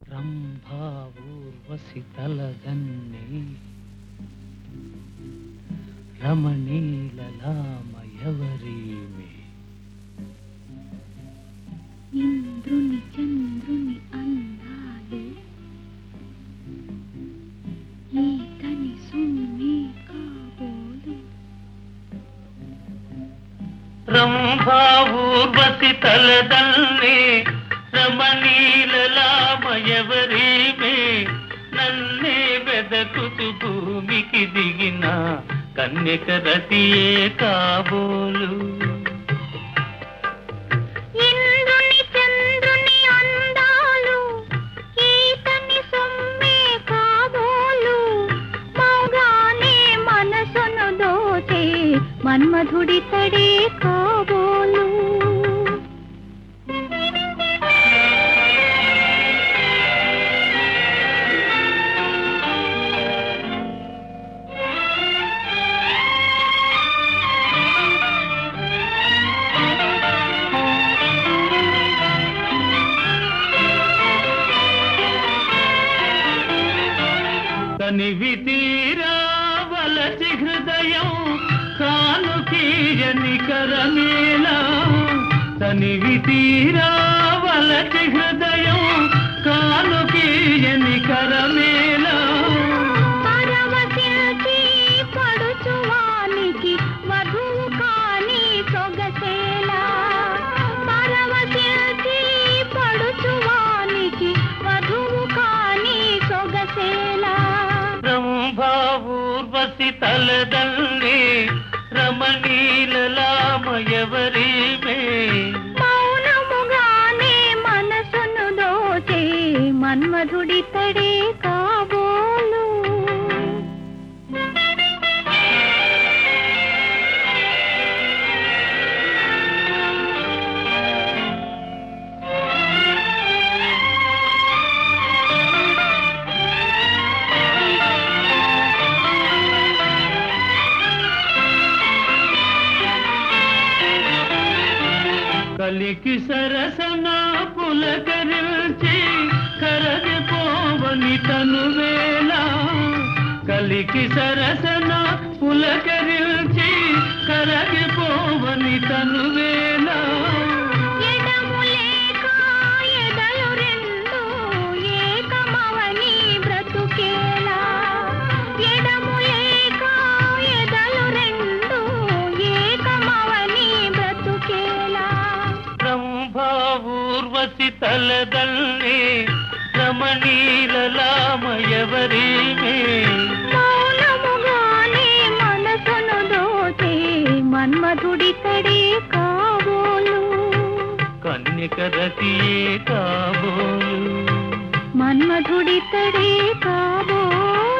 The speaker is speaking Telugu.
రంభా ఊర్వశి తలదన్నే రమణీలలామయవరీమే ఇంద్రుని చంద్రుని అందాలు ఈతని సుమ్మి కాబోలు రంభా ఊర్వశి తలదన్నే రమణీలలామయవరీమే నన్నే వెదకుతు భూమికి దిగిన కన్యక రతియే కాబోలు ఇంద్రుని చంద్రుని అందాలు ఈతని సొమ్మే కాబోలు మౌగానే మనసును దోచే మన్మధుడి తడే కాబోలు కనివి తీరా వలసి హృదయం కాను తీయని కరమేలా తనివి తీరా వలసి హృదయం కాను తీయని కరమేలా పరవశిల్చి పడుచువానికి వధువు కాని సొగసేలా పరవశిల్చి పడుచువానికి వధువు కాని సొగసేలా రంభా ఊర్వశి తలదల్లి రమణీలలామయవరీమే మౌనముగానే మనసును దోచే మన్మధుడి తడే కాబోలు కలికి సరసన పులకరిల్చి కరగిపోవని తనువేళ కలికి సరసన పులకరిల్చి కరగిపోవని తనువేళ ఎడము లేక ఎదలు రెండు ఏకమవని బ్రతుకేలా ఎడము లేక ఎదలు రెండు ఏకమవని బ్రతుకేలా రంభా ఊర్వశి తలదల్లి రమణీలలామయవరీమే మౌనముగానే మనసును దోచే మన్మధుడి తడే కాబోలు కన్యక రతియే కాబోలు మన్మధుడి తడే కాబోలు